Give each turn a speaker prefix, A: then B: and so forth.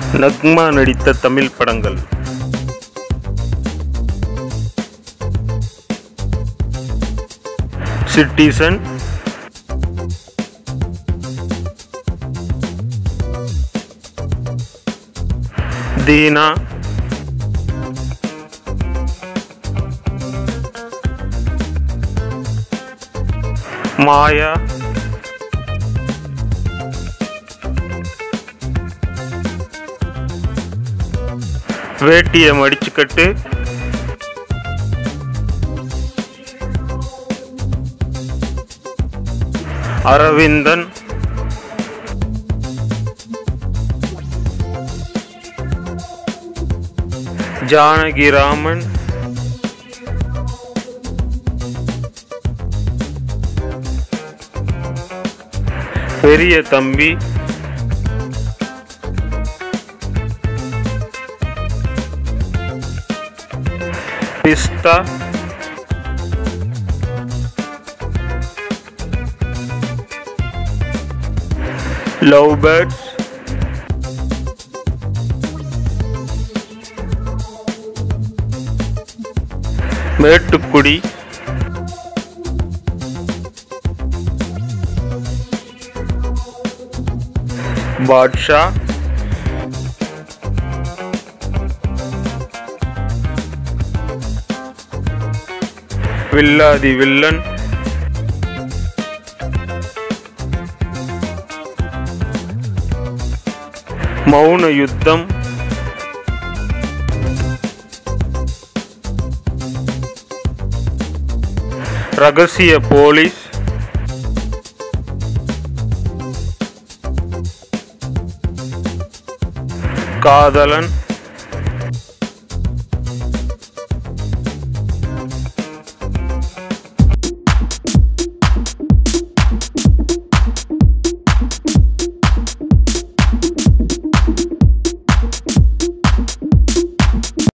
A: நக்மா நடித்த தமிழ் படங்கள் சிட்டிசன் தீனா மாயா வேட்டியை மடிச்சுக்கட்டு Aravindan Janakiraman Periya Thambi Pistha Love Birds Mettukudi Baashha Villadhi Villain Mouna Yuddham ரகசிய போலீஸ் காதலன்